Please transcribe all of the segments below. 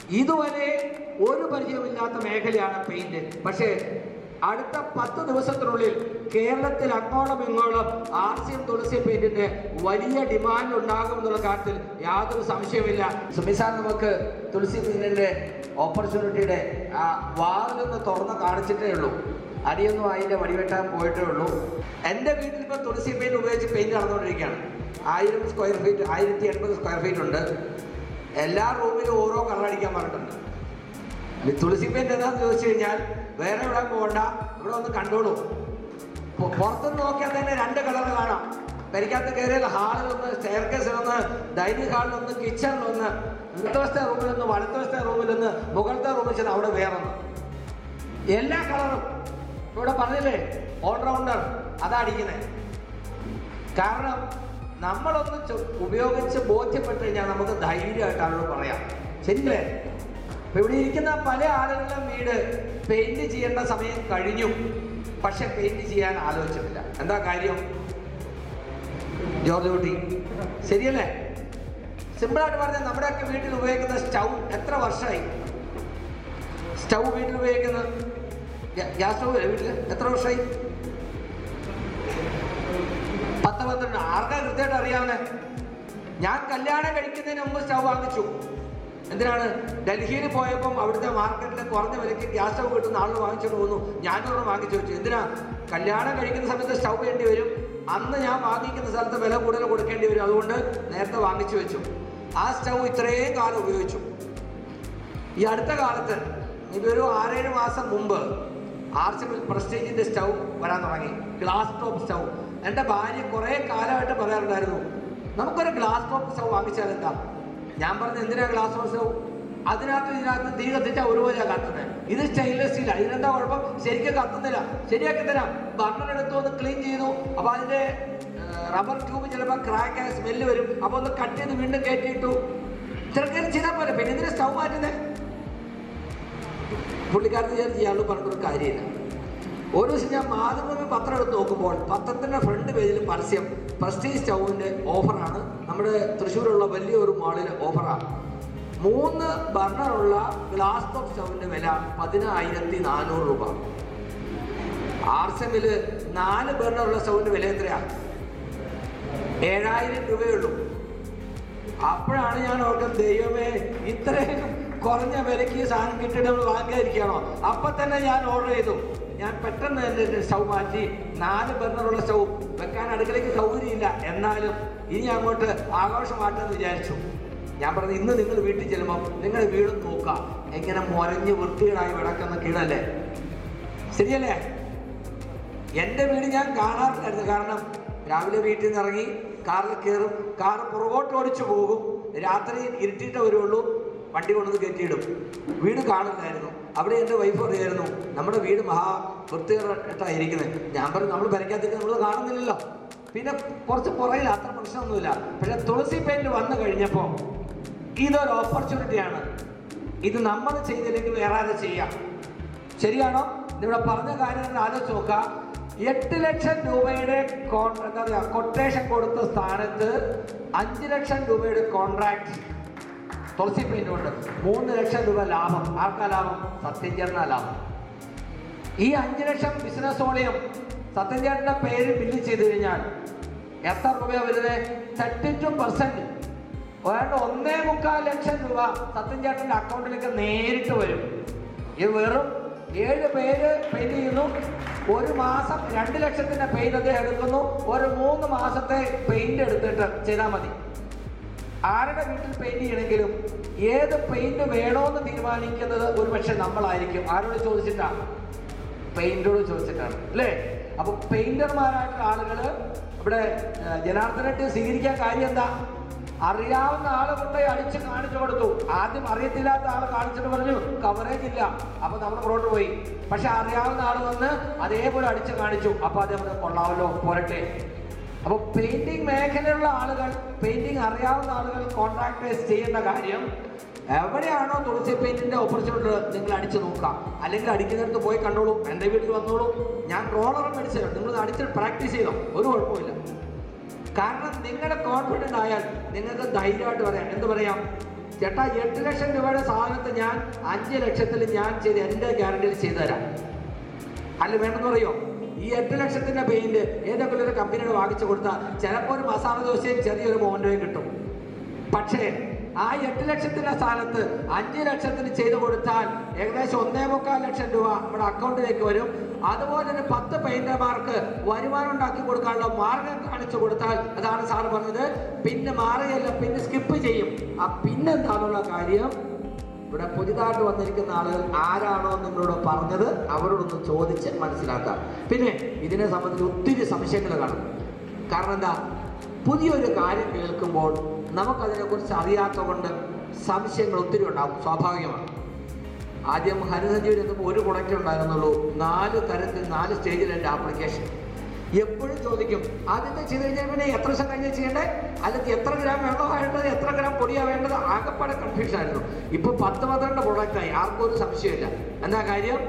ഇതുവരെ ഒരു പരിചയമില്ലാത്ത മേഖലയാണ് പെയിന്റ് പക്ഷേ അടുത്ത പത്ത് ദിവസത്തിനുള്ളിൽ കേരളത്തിൽ അങ്ങോളം ഇങ്ങോളം ആർ സി എം തുളസി പെയിന്റിന്റെ വലിയ ഡിമാൻഡ് ഉണ്ടാകും എന്നുള്ള കാര്യത്തിൽ യാതൊരു സംശയമില്ല സുമിസാർ നമുക്ക് തുളസി പെയിന്റിന്റെ ഓപ്പർച്യൂണിറ്റിയുടെ ആ വാതിലൊന്ന് തുറന്ന് കാണിച്ചിട്ടേ ഉള്ളൂ അടിയൊന്നും അതിന്റെ വടിവെട്ടാൻ പോയിട്ടേ ഉള്ളൂ എൻ്റെ വീട്ടിൽ ഇപ്പോൾ തുളസി പെയിന്റ് ഉപയോഗിച്ച് പെയിന്റ് നടന്നുകൊണ്ടിരിക്കുകയാണ് ആയിരം സ്ക്വയർ ഫീറ്റ് ആയിരത്തി എൺപത് സ്ക്വയർ ഫീറ്റ് ഉണ്ട് എല്ലാ റൂമിലും ഓരോ കളർ അടിക്കാൻ പറഞ്ഞിട്ടുണ്ട് ഈ തുളസി പെയിന്റ് എന്താന്ന് ചോദിച്ചു കഴിഞ്ഞാൽ വേറെ എവിടെ പോകണ്ട ഇവിടെ ഒന്ന് കണ്ടോളൂ പൊ- പുറത്തുനിന്ന് നോക്കിയാൽ തന്നെ രണ്ട് കളർ കാണാം പെരിക്കകത്ത് കയറിയാൽ ഹാളിലൊന്ന് സ്റ്റെയർക്കേസിലൊന്ന് ഡൈനിങ് ഹാളിലൊന്ന് കിച്ചണിലൊന്ന് ഇടതുവശത്തെ റൂമിലൊന്ന് വലതുവശത്തെ റൂമിലൊന്ന് മുകളിലത്തെ റൂമിൽ ചെന്ന് അവിടെ വേറൊന്ന് എല്ലാ കളറും ഇവിടെ പറഞ്ഞില്ലേ ഓൾറൗണ്ടർ അതാ അടിക്കുന്നത് കാരണം നമ്മളൊന്ന് ചു- ഉപയോഗിച്ച് ബോധ്യപ്പെട്ട് കഴിഞ്ഞാൽ നമുക്ക് ധൈര്യമായിട്ട് ആളോട് പറയാം ശരിയല്ലേ ഇപ്പൊ ഇവിടെ ഇരിക്കുന്ന പല ആളുകളുടെ വീട് പെയിന്റ് ചെയ്യേണ്ട സമയം കഴിഞ്ഞു പക്ഷെ പെയിന്റ് ചെയ്യാൻ ആലോചിച്ചിട്ടില്ല എന്താ കാര്യം ജോർജ് കുട്ടി ശരിയല്ലേ സിമ്പിളായിട്ട് പറഞ്ഞാൽ നമ്മുടെയൊക്കെ വീട്ടിൽ ഉപയോഗിക്കുന്ന സ്റ്റൗ എത്ര വർഷമായി സ്റ്റൗ വീട്ടിൽ ഉപയോഗിക്കുന്നത് ഗ്യാ- ഗ്യാസ് സ്റ്റൗ അല്ലേ വീട്ടിൽ എത്ര വർഷമായി പത്ത് പന്ത്രണ്ട് ആർക്കാ കൃത്യമായിട്ട് അറിയാവുന്നേ ഞാൻ കല്യാണം കഴിക്കുന്നതിന് മുമ്പ് സ്റ്റൗ വാങ്ങിച്ചു എന്തിനാണ് ഡൽഹിയിൽ പോയപ്പം അവിടുത്തെ മാർക്കറ്റിൽ കുറഞ്ഞ വിലയ്ക്ക് ഗ്യാസ് സ്റ്റൗ കിട്ടുന്ന ആളുകൾ വാങ്ങിച്ചുകൊണ്ട് പോകുന്നു ഞാനൊരെണ്ണം വാങ്ങിച്ചു വെച്ചു എന്തിനാ കല്യാണം കഴിക്കുന്ന സമയത്ത് സ്റ്റൗ വേണ്ടി വരും അന്ന് ഞാൻ വാങ്ങിക്കുന്ന സ്ഥലത്ത് വില കൂടുതൽ കൊടുക്കേണ്ടി വരും അതുകൊണ്ട് നേരത്തെ വാങ്ങിച്ചു വെച്ചു ആ സ്റ്റൗ ഇത്രയും കാലം ഉപയോഗിച്ചു ഈ അടുത്ത കാലത്ത് ഇതൊരു ആറേഴ് മാസം മുമ്പ് ആർച്ചമിൽ പ്രസ്റ്റേജിന്റെ സ്റ്റൗ വരാൻ തുടങ്ങി ഗ്ലാസ് ടോപ്പ് സ്റ്റൗ എൻ്റെ ഭാര്യ കുറേ കാലമായിട്ട് പറയാറുണ്ടായിരുന്നു നമുക്കൊരു ഗ്ലാസ് ടോപ്പ് സ്റ്റൗ വാങ്ങിച്ചാൽ എന്താ ഞാൻ പറഞ്ഞു എന്തിനാ ഗ്ലാസ് ടോപ്പ് സ്റ്റൗ അതിനകത്ത് ഇതിനകത്ത് തീ കത്തിച്ചാൽ ഒരുപോലെ കത്തുന്നത് ഇത് സ്റ്റെയിൻലെസ് സ്റ്റീൽ അതിനെന്താ കുഴപ്പം ശരിക്കും കത്തുന്നില്ല ശരിയാക്കി തരാം ബർണർ എടുത്തു ഒന്ന് ക്ലീൻ ചെയ്തു അപ്പൊ അതിന്റെ റബ്ബർ ട്യൂബ് ചിലപ്പോൾ ക്രാക്ക് ആയ സ്മെല്ല് വരും അപ്പൊ ഒന്ന് കട്ട് ചെയ്ത് വീണ്ടും കയറ്റിയിട്ടു ചെറുക്കൻ ചെയ്താൽ പോലെ പിന്നെ എന്തിനാ സ്റ്റൗ മാറ്റുന്നത് പുള്ളിക്കാരത്ത് ഞാൻ ചെയ്യാനുള്ള പറഞ്ഞൊരു കാര്യമില്ല ഒരു ദിവസം ഞാൻ മാതൃഭൂമി പത്രം എടുത്ത് നോക്കുമ്പോൾ പത്രത്തിന്റെ ഫ്രണ്ട് പേജിൽ പരസ്യം പ്രസ്റ്റീജ് സ്റ്റൗവിന്റെ ഓഫറാണ് നമ്മുടെ തൃശ്ശൂരുള്ള വലിയൊരു മാളിലെ ഓഫറാണ് മൂന്ന് ബർണറുള്ള ഗ്ലാസ് ടോപ്പ് സ്റ്റൗവിന്റെ വില പതിനായിരത്തി നാനൂറ് രൂപ ആർസെമില് നാല് ബർണറുള്ള സ്റ്റൗവിന്റെ വില എത്രയാ ഏഴായിരം രൂപയുള്ളൂ അപ്പോഴാണ് ഞാൻ ഓർക്കുന്നത് ദൈവമേ ഇത്രയും കുറഞ്ഞ വിലയ്ക്ക് ഈ സാധനം കിട്ടിയിട്ട് നമ്മൾ വാങ്ങിക്കാതിരിക്കണോ അപ്പൊ തന്നെ ഞാൻ ഓർഡർ ചെയ്തു ഞാൻ പെട്ടെന്ന് തന്നെ സ്റ്റൗ മാറ്റി നാല് ബർണറുള്ള സ്റ്റൗ വെക്കാൻ അടുക്കളയ്ക്ക് സൗകര്യമില്ല എന്നാലും ഇനി അങ്ങോട്ട് ആഘോഷമാട്ടെന്ന് വിചാരിച്ചു ഞാൻ പറഞ്ഞു ഇന്ന് നിങ്ങൾ വീട്ടിൽ ചെല്ലുമ്പോൾ നിങ്ങൾ വീട് നോക്കാം എങ്ങനെ മുരഞ്ഞ് വൃത്തികേടായി കിടക്കുന്ന കീഴല്ലേ ശരിയല്ലേ എൻ്റെ വീട് ഞാൻ കാണാറില്ലായിരുന്നു കാരണം രാവിലെ വീട്ടിൽ നിന്ന് ഇറങ്ങി കാറിൽ കയറും കാർ പുറകോട്ട് ഓടിച്ചു പോകും രാത്രി ഇരുട്ടിയിട്ടേ വരുള്ളൂ വണ്ടി കൊണ്ടുവന്ന് കയറ്റിയിടും വീട് കാണില്ലായിരുന്നു അവിടെ എൻ്റെ വൈഫ് പറയായിരുന്നു നമ്മുടെ വീട് മഹാ വൃത്തികേട്ടായിരിക്കുന്നത് ഞാൻ പറഞ്ഞു നമ്മൾ വരയ്ക്കാത്തിട്ട് നമ്മൾ കാണുന്നില്ലല്ലോ പിന്നെ കുറച്ച് പുറകിൽ അത്ര പ്രശ്നമൊന്നുമില്ല പക്ഷെ തുളസി പെയിന്റ് വന്നു കഴിഞ്ഞപ്പോൾ ഇതൊരു ഓപ്പർച്യൂണിറ്റിയാണ് ഇത് നമ്മൾ ചെയ്തില്ലെങ്കിൽ വേറെ ആരും ചെയ്യാം ശരിയാണോ ഇവിടെ പറഞ്ഞ കാര്യം ഒന്ന് ആലോചിച്ച് നോക്കുക എട്ട് ലക്ഷം രൂപയുടെ കോൺ എന്താ പറയുക കൊട്ടേഷൻ കൊടുത്ത സ്ഥാനത്ത് അഞ്ച് ലക്ഷം രൂപയുടെ കോൺട്രാക്ട് തുളസി പെയിന്റ് കൊണ്ട് മൂന്ന് ലക്ഷം രൂപ ലാഭം ആർക്കാ ലാഭം സത്യചേട്ടന ലാഭം ഈ അഞ്ച് ലക്ഷം ബിസിനസ് ഓളിയം സത്യചേട്ടന്റെ പേര് ബില്ല് ചെയ്ത് കഴിഞ്ഞാൽ എത്ര രൂപയാണ് വരുന്നത് തേർട്ടി ടു പെർസെന്റ് ഏതാണ്ട് ഒന്നേ മുക്കാൽ ലക്ഷം രൂപ സത്യൻ ചേട്ടന്റെ അക്കൗണ്ടിലേക്ക് നേരിട്ട് വരും ഇത് വെറും ഏഴ് പേര് പെയിന്റ് ചെയ്യുന്നു ഒരു മാസം രണ്ട് ലക്ഷത്തിന്റെ പെയിന്റ് അദ്ദേഹം എടുക്കുന്നു ഒരു മൂന്ന് മാസത്തെ പെയിന്റ് എടുത്തിട്ട് ചെയ്താൽ മതി ആരുടെ വീട്ടിൽ പെയിന്റ് ചെയ്യണമെങ്കിലും ഏത് പെയിന്റ് വേണോന്ന് തീരുമാനിക്കുന്നത് ഒരുപക്ഷെ നമ്മളായിരിക്കും ആരോട് ചോദിച്ചിട്ടാ പെയിന്റോട് ചോദിച്ചിട്ടാണ് അല്ലേ അപ്പൊ പെയിന്റർമാരായിട്ടുള്ള ആളുകൾ ഇവിടെ ഏഹ്, ജനാർദ്ദന റെഡ്ഡി സ്വീകരിക്കാൻ കാര്യം എന്താ അറിയാവുന്ന ആളെ കൊണ്ടുപോയി അടിച്ച് കാണിച്ചു കൊടുത്തു ആദ്യം അറിയത്തില്ലാത്ത ആളെ കാണിച്ചിട്ട് പറഞ്ഞു കവറേജ് ഇല്ല അപ്പൊ നമ്മൾ പുറകോട്ട് പോയി പക്ഷെ അറിയാവുന്ന ആൾ വന്ന് അതേപോലെ അടിച്ച് കാണിച്ചു അപ്പൊ അതേ കൊള്ളാമല്ലോ പോരട്ടെ അപ്പൊ പെയിന്റിംഗ് മേഖലയിലുള്ള ആളുകൾ പെയിന്റിംഗ് അറിയാവുന്ന ആളുകൾ കോൺട്രാക്ടേഴ്സ് ചെയ്യേണ്ട കാര്യം എവിടെയാണോ തുളസി പെയിന്റിന്റെ ഓപ്പർച്യൂണിറ്റി നിങ്ങൾ അടിച്ചു നോക്കാം അല്ലെങ്കിൽ അടിക്കുന്നിടത്ത് പോയി കണ്ടോളൂ എൻ്റെ വീട്ടിൽ വന്നോളൂ ഞാൻ റോളറും മേടിച്ചു തരാം നിങ്ങൾ അടിച്ചിട്ട് പ്രാക്ടീസ് ചെയ്തോ ഒരു കുഴപ്പമില്ല കാരണം നിങ്ങളുടെ കോൺഫിഡൻ്റ് ആയാൽ നിങ്ങൾക്ക് ധൈര്യമായിട്ട് പറയാം എന്ത് പറയാം ചേട്ടാ എട്ട് ലക്ഷം രൂപയുടെ സാധനത്തെ ഞാൻ അഞ്ച് ലക്ഷത്തിൽ ഞാൻ ചെയ്ത് എൻ്റെ ഗ്യാരണ്ടിയിൽ ചെയ്തു തരാം അല്ല വേണമെന്ന് പറയോ ഈ എട്ട് ലക്ഷത്തിന്റെ പെയിന്റ് ഏതെങ്കിലും ഒരു കമ്പനിയോട് വാങ്ങിച്ചു കൊടുത്താൽ ചിലപ്പോൾ ഒരു മസാല ദോശയും ചെറിയൊരു മോഹൻഡോയും കിട്ടും പക്ഷേ ആ എട്ട് ലക്ഷത്തിന്റെ സ്ഥാനത്ത് അഞ്ച് ലക്ഷത്തിന് ചെയ്തു കൊടുത്താൽ ഏകദേശം ഒന്നേ മുക്കാൽ ലക്ഷം രൂപ നമ്മുടെ അക്കൗണ്ടിലേക്ക് വരും അതുപോലെ ഒരു പത്ത് പെയിന്റർമാർക്ക് വരുമാനം ഉണ്ടാക്കി കൊടുക്കാനുള്ള മാർഗം കാണിച്ചു കൊടുത്താൽ അതാണ് സാറ് പറഞ്ഞത് പിന്നെ മാറുകയല്ല പിന്നെ സ്കിപ്പ് ചെയ്യും ആ പിന്നെന്താണുള്ള കാര്യം ഇവിടെ പുതിയതായിട്ട് വന്നിരിക്കുന്ന ആളുകൾ ആരാണോ നിങ്ങളോട് പറഞ്ഞത് അവരോടൊന്ന് ചോദിച്ച് മനസ്സിലാക്കാം പിന്നെ ഇതിനെ സംബന്ധിച്ച് ഒത്തിരി സംശയങ്ങൾ കാണും കാരണം എന്താ പുതിയൊരു കാര്യം കേൾക്കുമ്പോൾ നമുക്കതിനെക്കുറിച്ച് അറിയാത്ത കൊണ്ട് സംശയങ്ങൾ ഒത്തിരി ഉണ്ടാകും സ്വാഭാവികമാണ് ആദ്യം ഹരിതജീവൻ എന്നപ്പോൾ ഒരു പ്രൊഡക്റ്റ് ഉണ്ടായിരുന്നുള്ളൂ നാല് തരത്തിൽ നാല് സ്റ്റേജിൽ എൻ്റെ ആപ്ലിക്കേഷൻ എപ്പോഴും ചോദിക്കും ആദ്യത്തെ ചെയ്ത് കഴിഞ്ഞാൽ പിന്നെ എത്ര ദിവസം കഴിഞ്ഞ് ചെയ്യണ്ടേ അല്ലെങ്കിൽ എത്ര ഗ്രാം വെള്ളമാണ് വേണ്ടത് എത്ര ഗ്രാം പൊടിയാണ് വേണ്ടത് ആകെപ്പാടെ കൺഫ്യൂഷൻ ആയിരുന്നു ഇപ്പൊ പത്ത് പന്ത്രണ്ട് പ്രൊഡക്റ്റായി ആർക്കും ഒരു സംശയമില്ല എന്താ കാര്യം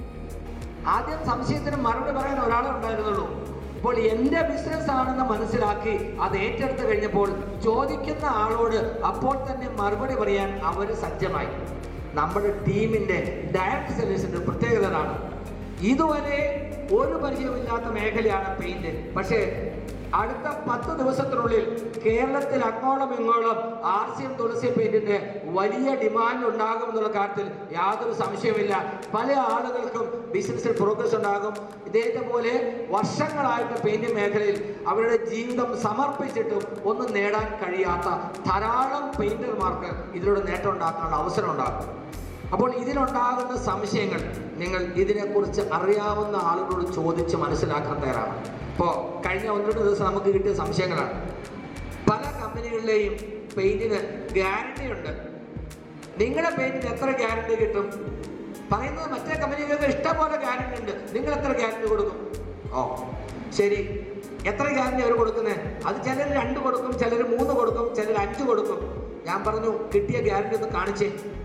ആദ്യം സംശയത്തിന് മറുപടി പറയാൻ ഒരാളെ ഉണ്ടായിരുന്നുള്ളൂ അപ്പോൾ എൻ്റെ ബിസിനസ് ആണെന്ന് മനസ്സിലാക്കി അത് ഏറ്റെടുത്ത് കഴിഞ്ഞപ്പോൾ ചോദിക്കുന്ന ആളോട് അപ്പോൾ തന്നെ മറുപടി പറയാൻ അവർ സജ്ജമായി നമ്മുടെ ടീമിന്റെ ഡയറക്ട് സെല്ലേഴ്സിന്റെ പ്രത്യേകത അതാണ് ഇതുവരെ ഒരു പരിചയമില്ലാത്ത മേഖലയാണ് പെയിന്റ് പക്ഷേ അടുത്ത പത്ത് ദിവസത്തിനുള്ളിൽ കേരളത്തിൽ അങ്ങോളം ഇങ്ങോളം ആർ സി എം തുളസി പെയിന്റിന്റെ വലിയ ഡിമാൻഡ് ഉണ്ടാകും എന്നുള്ള കാര്യത്തിൽ യാതൊരു സംശയമില്ല പല ആളുകൾക്കും ബിസിനസ്സിൽ പ്രോഗ്രസ് ഉണ്ടാകും ഇദ്ദേഹത്തെ പോലെ വർഷങ്ങളായിട്ട് പെയിന്റിംഗ് മേഖലയിൽ അവരുടെ ജീവിതം സമർപ്പിച്ചിട്ടും ഒന്നും നേടാൻ കഴിയാത്ത ധാരാളം പെയിന്റർമാർക്ക് ഇതിലൂടെ നേട്ടം ഉണ്ടാക്കാനുള്ള അവസരം ഉണ്ടാകും അപ്പോൾ ഇതിനുണ്ടാകുന്ന സംശയങ്ങൾ നിങ്ങൾ ഇതിനെക്കുറിച്ച് അറിയാവുന്ന ആളുകളോട് ചോദിച്ച് മനസ്സിലാക്കാൻ തയ്യാറാണ് ഇപ്പോൾ കഴിഞ്ഞ ഒന്ന് രണ്ട് ദിവസം നമുക്ക് കിട്ടിയ സംശയങ്ങളാണ് പല കമ്പനികളിലെയും പെയിന്റിന് ഗ്യാരണ്ടി ഉണ്ട് നിങ്ങളുടെ പെയിന്റിന് എത്ര ഗ്യാരണ്ടി കിട്ടും പറയുന്നത് മറ്റേ കമ്പനികൾക്ക് ഇഷ്ടംപോലെ ഗ്യാരണ്ടി ഉണ്ട് നിങ്ങൾ എത്ര ഗ്യാരണ്ടി കൊടുക്കും ഓ ശരി എത്ര ഗ്യാരണ്ടി അവർ കൊടുക്കുന്നത് അത് ചിലർ രണ്ട് കൊടുക്കും ചിലർ മൂന്ന് കൊടുക്കും ചിലർ അഞ്ച് കൊടുക്കും ഞാൻ പറഞ്ഞു കിട്ടിയ ഗ്യാരണ്ടി ഒന്ന് കാണിച്ചേ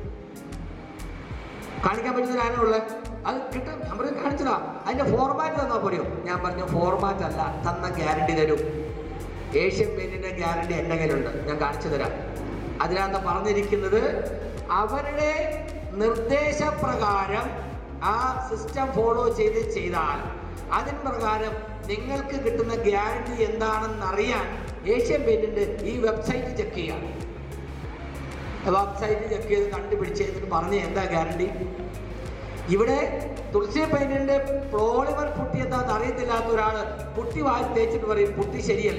കാണിക്കാൻ പറ്റുന്ന ആരാ ഉള്ളത് അത് കിട്ടും ഞാൻ പറഞ്ഞു കാണിച്ചതാ അതിന്റെ ഫോർമാറ്റ് തന്നാ പോരെയോ ഞാൻ പറഞ്ഞു ഫോർമാറ്റ് അല്ല തന്ന ഗ്യാരണ്ടി തരൂ ഏഷ്യൻ പെയിന്റിന്റെ ഗ്യാരണ്ടി എൻ്റെ കയ്യിലുണ്ട് ഞാൻ കാണിച്ചു തരാം അതിനകത്ത് പറഞ്ഞിരിക്കുന്നത് അവരുടെ നിർദ്ദേശപ്രകാരം ആ സിസ്റ്റം ഫോളോ ചെയ്ത് ചെയ്താൽ അതിൻ പ്രകാരം നിങ്ങൾക്ക് കിട്ടുന്ന ഗ്യാരണ്ടി എന്താണെന്ന് അറിയാൻ ഏഷ്യൻ പെയിന്റിന്റെ ഈ വെബ്സൈറ്റ് ചെക്ക് ചെയ്യാം വെബ്സൈറ്റ് ചെക്ക് ചെയ്ത് കണ്ടുപിടിച്ച് എന്നിട്ട് പറഞ്ഞ് എന്താ ഗ്യാരണ്ടി ഇവിടെ തുളസി പെയിന്റിന്റെ പ്രോളിമർ പുട്ടി എന്താന്ന് അറിയത്തില്ലാത്ത ഒരാള് പുട്ടി വാരി തേച്ചിട്ട് പറയും പുട്ടി ശരിയല്ല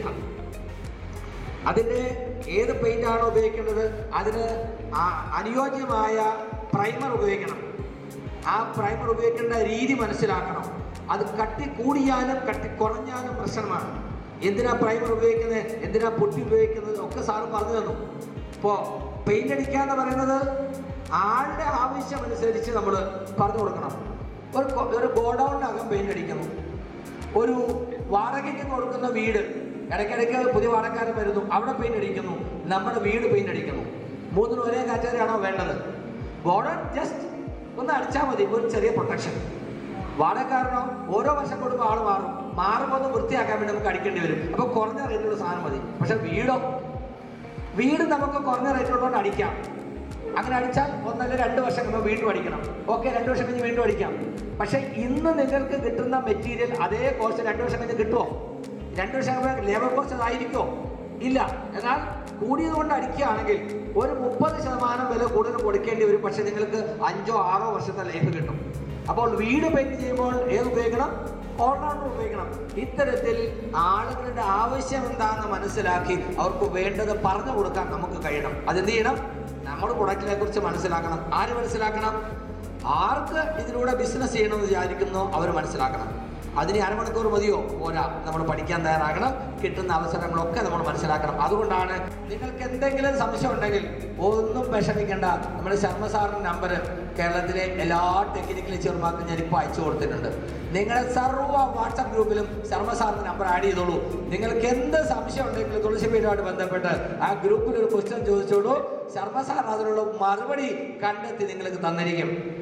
അതിന്റെ ഏത് പെയിന്റ് ആണോ ഉപയോഗിക്കേണ്ടത് അതിന് ആ- അനുയോജ്യമായ പ്രൈമർ ഉപയോഗിക്കണം ആ പ്രൈമർ ഉപയോഗിക്കേണ്ട രീതി മനസ്സിലാക്കണം അത് കട്ടി കൂടിയാലും കട്ടി കുറഞ്ഞാലും പ്രശ്നമാണ് എന്തിനാ പ്രൈമർ ഉപയോഗിക്കുന്നത് എന്തിനാ പുട്ടി ഉപയോഗിക്കുന്നത് ഒക്കെ സാറ് പറഞ്ഞു തന്നു ഇപ്പോ പെയിന്റ് അടിക്കുക എന്ന് പറയുന്നത് ആളുടെ ആവശ്യം അനുസരിച്ച് നമ്മൾ പറഞ്ഞു കൊടുക്കണം ഒരു കൊ- ഒരു ഗോഡൌണിനകം പെയിന്റ് അടിക്കുന്നു ഒരു വാടകയ്ക്ക് കൊടുക്കുന്ന വീട് ഇടയ്ക്കിടയ്ക്ക് പുതിയ വാടകക്കാരൻ വരുന്നു അവിടെ പെയിന്റ് അടിക്കുന്നു നമ്മുടെ വീട് പെയിന്റ് അടിക്കുന്നു മൂന്നിനും ഒരേ കാറ്റഗറിയാണോ വേണ്ടത് ഗോഡൻ ജസ്റ്റ് ഒന്ന് അടിച്ചാൽ മതി ഒരു ചെറിയ പ്രൊട്ടക്ഷൻ വാടകക്കാരനോ ഓരോ വർഷം കൂടുമ്പോൾ ആൾ മാറും മാറുമ്പോൾ ഒന്ന് വൃത്തിയാക്കാൻ വേണ്ടി നമുക്ക് അടിക്കേണ്ടി വരും അപ്പൊ കുറഞ്ഞ റേറ്റിലുള്ള സാധനം മതി പക്ഷെ വീടോ വീട് നമുക്ക് കുറഞ്ഞ റേറ്റുള്ളതുകൊണ്ട് അടിക്കാം അങ്ങനെ അടിച്ചാൽ ഒന്നല്ല രണ്ട് വർഷം കഴിയുമ്പോൾ വീണ്ടും അടിക്കണം ഓക്കെ രണ്ട് വർഷം കഴിഞ്ഞ് വീണ്ടും അടിക്കാം പക്ഷെ ഇന്ന് നിങ്ങൾക്ക് കിട്ടുന്ന മെറ്റീരിയൽ അതേ കോസ്റ്റ് രണ്ട് വർഷം കഴിഞ്ഞ് കിട്ടുമോ രണ്ട് വർഷം കഴിയുമ്പോൾ ലേബർ കോസ്റ്റ് അതായിരിക്കുമോ ഇല്ല എന്നാൽ കൂടിയത് കൊണ്ട് അടിക്കുകയാണെങ്കിൽ ഒരു മുപ്പത് ശതമാനം വില കൂടുതൽ കൊടുക്കേണ്ടി വരും പക്ഷെ നിങ്ങൾക്ക് അഞ്ചോ ആറോ വർഷത്തെ ലൈഫ് കിട്ടും അപ്പോൾ വീട് പെയിന്റ് ചെയ്യുമ്പോൾ ഏത് ഉപയോഗിക്കണം ഓൾറൗണ്ടർ ഉപയോഗിക്കണം ഇത്തരത്തിൽ ആളുകളുടെ ആവശ്യം എന്താണെന്ന് മനസ്സിലാക്കി അവർക്ക് വേണ്ടത് പറഞ്ഞു കൊടുക്കാൻ നമുക്ക് കഴിയണം അതെന്ത് ചെയ്യണം നമ്മുടെ പ്രൊഡക്റ്റിനെ കുറിച്ച് മനസ്സിലാക്കണം ആര് മനസ്സിലാക്കണം ആർക്ക് ഇതിലൂടെ ബിസിനസ് ചെയ്യണമെന്ന് വിചാരിക്കുന്നോ അവർ മനസ്സിലാക്കണം അതിന് അരമണിക്കൂർ മതിയോ പോരാ നമ്മൾ പഠിക്കാൻ തയ്യാറാകണം കിട്ടുന്ന അവസരങ്ങളൊക്കെ നമ്മൾ മനസ്സിലാക്കണം അതുകൊണ്ടാണ് നിങ്ങൾക്ക് എന്തെങ്കിലും സംശയം ഉണ്ടെങ്കിൽ ഒന്നും വിഷമിക്കേണ്ട നമ്മുടെ ശർമ്മ സാറിന്റെ നമ്പർ കേരളത്തിലെ എല്ലാ ടെക്നിക്കൽ ചെറുമാർക്കും ഞാൻ ഇപ്പോൾ അയച്ചു കൊടുത്തിട്ടുണ്ട് നിങ്ങളുടെ സർവ്വ വാട്സപ്പ് ഗ്രൂപ്പിലും ശർമ്മ സാറിന്റെ നമ്പർ ആഡ് ചെയ്തോളൂ നിങ്ങൾക്ക് എന്ത് സംശയം ഉണ്ടെങ്കിലും തുളസി പീഠമായിട്ട് ബന്ധപ്പെട്ട് ആ ഗ്രൂപ്പിൽ ഒരു ക്വസ്റ്റ്യൻ ചോദിച്ചോളൂ ശർമ്മ സാർ അതിനുള്ള മറുപടി കണ്ടെത്തി നിങ്ങൾക്ക് തന്നിരിക്കും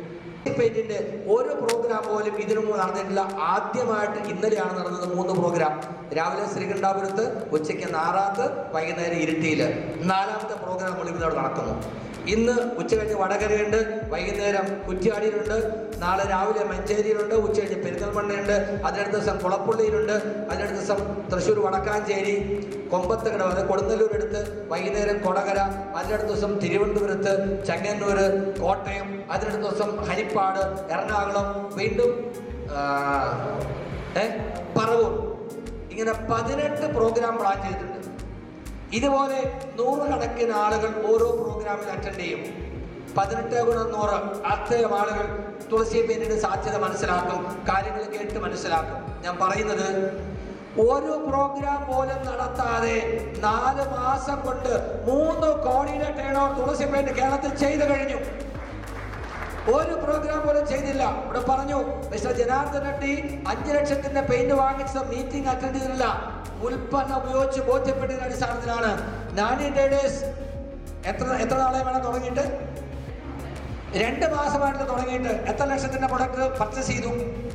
പെയിന്റിന്റെ ഒരു പ്രോഗ്രാം പോലും ഇതിനു മുമ്പ് നടന്നിട്ടില്ല ആദ്യമായിട്ട് ഇന്നലെയാണ് നടന്നത് മൂന്ന് പ്രോഗ്രാം രാവിലെ ശ്രീകണ്ഠാപുരത്ത് ഉച്ചയ്ക്ക് നാറാത്ത് വൈകുന്നേരം ഇരുട്ടിയില് നാലാമത്തെ പ്രോഗ്രാം നമ്മൾ ഇവിടെ നടക്കുന്നു ഇന്ന് ഉച്ച കഴിഞ്ഞ് വടകരയുണ്ട് വൈകുന്നേരം കുറ്റ്യാടിയിലുണ്ട് നാളെ രാവിലെ മഞ്ചേരിയിലുണ്ട് ഉച്ച കഴിഞ്ഞ് പെരിന്തൽമണ്ണയുണ്ട് അതിനടുത്ത ദിവസം കുളപ്പള്ളിയിലുണ്ട് അതിനടുത്ത ദിവസം തൃശ്ശൂർ വടക്കാഞ്ചേരി കൊമ്പത്തകട അത് കൊടുങ്ങല്ലൂർ അടുത്ത് വൈകുന്നേരം കൊടകര അതിനടുത്ത ദിവസം തിരുവനന്തപുരത്ത് ചെങ്ങന്നൂർ കോട്ടയം അതിനടുത്ത ദിവസം ഹരിപ്പാട് എറണാകുളം വീണ്ടും ആ, ഏ പറവൂർ ഇങ്ങനെ പതിനെട്ട് പ്രോഗ്രാം പ്ലാൻ ചെയ്തിട്ടുണ്ട് ഇതുപോലെ നൂറുകണക്കിന് ആളുകൾ ഓരോ പ്രോഗ്രാമിൽ അറ്റൻഡ് ചെയ്യും പതിനെട്ട് ഗുണം നൂറ് അത്രയും ആളുകൾ തുളസി പെയിന്റിന്റെ സാധ്യത മനസ്സിലാക്കും കാര്യങ്ങൾ കേട്ട് മനസ്സിലാക്കും ഞാൻ പറയുന്നത് ഒരു പ്രോഗ്രാം പോലും നടത്താതെ നാല് മാസം കൊണ്ട് മൂന്ന് കോടിയുടെ ടേൺ ഓവർ തുളസി പെയിന്റ് കേരളത്തിൽ ചെയ്തു കഴിഞ്ഞു ഒരു പ്രോഗ്രാം പോലും ചെയ്തില്ല ഇവിടെ പറഞ്ഞു മിസ്റ്റർ ജനാർദ്ദൻ റെഡ്ഡി അഞ്ചു ലക്ഷത്തിന്റെ പെയിന്റ് വാങ്ങിച്ച മീറ്റിംഗ് അറ്റൻഡ് ചെയ്തില്ല ഉൽപ്പന്നം ഉപയോഗിച്ച് ബോധ്യപ്പെട്ടതിന്റെ അടിസ്ഥാനത്തിലാണ് നാനി ഡേഡേഴ്സ് എത്ര എത്ര നാളെ വേണം തുടങ്ങിയിട്ട് രണ്ട് മാസമായിട്ട് തുടങ്ങിയിട്ട് എത്ര ലക്ഷത്തിന്റെ പ്രൊഡക്റ്റ് പർച്ചേസ് ചെയ്തു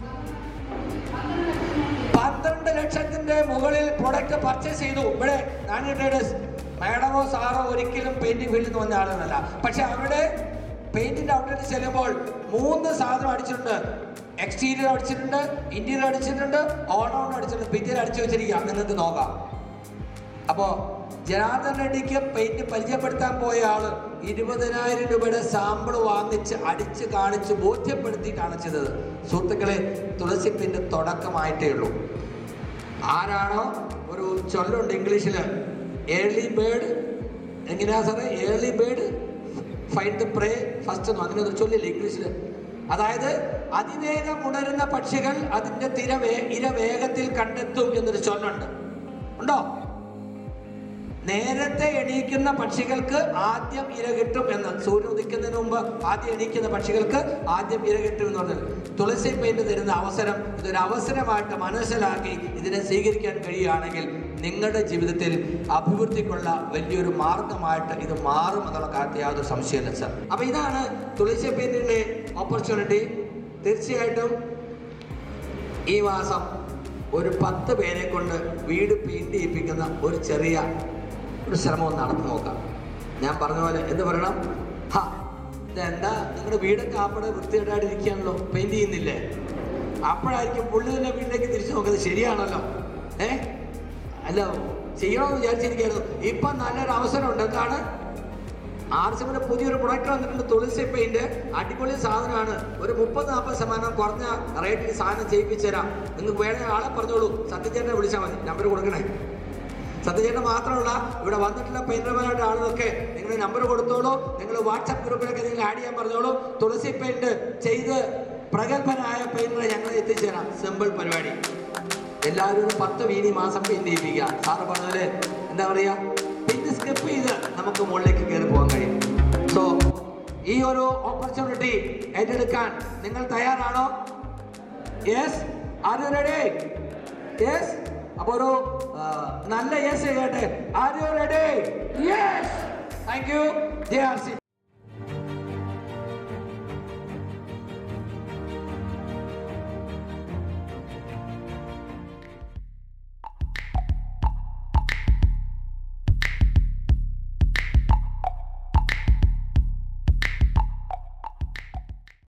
പന്ത്രണ്ട് ലക്ഷത്തിന്റെ മുകളിൽ പ്രൊഡക്റ്റ് പർച്ചേസ് ചെയ്തു ഇവിടെ നാനി ട്രേഡേഴ്സ് മാഡമോ സാറോ ഒരിക്കലും പെയിന്റിംഗ് ഫീൽഡിൽ നിന്ന് വന്ന ആളുകളല്ല പക്ഷെ അവിടെ പെയിന്റിന്റെ ഔട്ട്ലെറ്റ് ചെല്ലുമ്പോൾ മൂന്ന് സാധനം അടിച്ചിട്ടുണ്ട് എക്സ്റ്റീരിയർ അടിച്ചിട്ടുണ്ട് ഇന്റീരിയർ അടിച്ചിട്ടുണ്ട് ഓൺ ഓൺ അടിച്ചിട്ടുണ്ട് ഭിത്തിയിൽ അടിച്ചു വെച്ചിരിക്കുക നിങ്ങൾക്ക് നോക്കാം അപ്പോ ജനാർദ്ദൻ റെഡ്ഡിക്ക് പെയിന്റ് പരിചയപ്പെടുത്താൻ പോയ ആള് ഇരുപതിനായിരം രൂപയുടെ സാമ്പിൾ വാങ്ങിച്ച് അടിച്ച് കാണിച്ച് ബോധ്യപ്പെടുത്തിയിട്ടാണ് ചെയ്തത് സുഹൃത്തുക്കളെ തുളസി പെയിന്റ് തുടക്കമായിട്ടേ ഉള്ളൂ ആരാണോ ഒരു ചൊല്ലുണ്ട് ഇംഗ്ലീഷിൽ ഏർലി ബേർഡ് എങ്ങനെയാ സാറേ early bird find the prey first എന്ന് അങ്ങനെ ഒരു ചൊല്ലില്ല ഇംഗ്ലീഷിൽ അതായത് അതിവേഗം ഉണരുന്ന പക്ഷികൾ അതിന്റെ തിര വേ- ഇര വേഗത്തിൽ കണ്ടെത്തും എന്നൊരു ചൊല്ലുണ്ട് ഉണ്ടോ നേരത്തെ എണീക്കുന്ന പക്ഷികൾക്ക് ആദ്യം ഇര കിട്ടും എന്ന് സൂര്യൻ ഉദിക്കുന്നതിന് മുമ്പ് ആദ്യം എണീക്കുന്ന പക്ഷികൾക്ക് ആദ്യം ഇര കിട്ടും എന്ന് പറഞ്ഞത് തുളസി പെയിന്റ് തരുന്ന അവസരം ഇതൊരു അവസരമായിട്ട് മനസ്സിലാക്കി ഇതിനെ സ്വീകരിക്കാൻ കഴിയുകയാണെങ്കിൽ നിങ്ങളുടെ ജീവിതത്തിൽ അഭിവൃദ്ധിക്കുള്ള വലിയൊരു മാർഗമായിട്ട് ഇത് മാറും എന്നുള്ള കാര്യത്തിൽ യാതൊരു സംശയമില്ല സർ അപ്പൊ ഇതാണ് തുളസി പെയിന്റിന്റെ ഓപ്പർച്യൂണിറ്റി തീർച്ചയായിട്ടും ഈ മാസം ഒരു പത്ത് പേരെ കൊണ്ട് വീട് പെയിന്റ് ചെയ്യിപ്പിക്കുന്ന ഒരു ചെറിയ ഒരു ശ്രമം ഒന്ന് നടന്നു നോക്കാം ഞാൻ പറഞ്ഞ പോലെ എന്ത് പറയണം ഹാ ഇതെന്താ നിങ്ങളുടെ വീടൊക്കെ ആപ്പടെ വൃത്തികേടായിട്ടിരിക്കുകയാണല്ലോ പെയിന്റ് ചെയ്യുന്നില്ലേ അപ്പോഴായിരിക്കും പുള്ളി തന്നെ വീട്ടിലേക്ക് തിരിച്ചു നോക്കുന്നത് ശരിയാണല്ലോ ഏ അല്ല ചെയ്യണമെന്ന് വിചാരിച്ചിരിക്കുകയായിരുന്നു ഇപ്പം നല്ലൊരു അവസരമുണ്ട് എന്താണ് ആർസിമിന്റെ പുതിയൊരു പ്രൊഡക്റ്റ് വന്നിട്ടുണ്ട് തുളസി പെയിന്റ് അടിപൊളി സാധനമാണ് ഒരു മുപ്പത് നാൽപ്പത് ശതമാനം കുറഞ്ഞ റേറ്റിൽ സാധനം ചെയ്യിപ്പിച്ചു തരാം നിങ്ങൾക്ക് വേണേ ആളെ പറഞ്ഞോളൂ സത്യചേട്ടനെ വിളിച്ചാൽ മതി നമ്പർ കൊടുക്കണേ സത്യചേട്ടൻ മാത്രമല്ല ഇവിടെ വന്നിട്ടുള്ള പെയിന്റർമാരുടെ ആളുകൾക്ക് നിങ്ങൾ നമ്പർ കൊടുത്തോളൂ നിങ്ങൾ വാട്സാപ്പ് ഗ്രൂപ്പിലൊക്കെ നിങ്ങൾ ആഡ് ചെയ്യാൻ പറഞ്ഞോളൂ തുളസി പെയിന്റ് ചെയ്ത് പ്രഗത്ഭനായ പെയിന്ററെ ഞങ്ങൾ എത്തിച്ചേരാം സിമ്പിൾ പരിപാടി എല്ലാവരും ഒരു പത്ത് വീനി മാസം പെയിന്റ് ചെയ്യിപ്പിക്കുക സാറ് പറഞ്ഞാല് എന്താ പറയാ പിന്നെ സ്കിപ്പ് ചെയ്ത് നമുക്ക് മുകളിലേക്ക് കയറി പോകാൻ കഴിയും സോ ഈ ഒരു ഓപ്പർച്യൂണിറ്റി ഏറ്റെടുക്കാൻ നിങ്ങൾ തയ്യാറാണോ yes are you ready yes അപ്പൊ ഒരു ആ, നല്ല യെസ് കേട്ടെ are you ready yes thank you J R C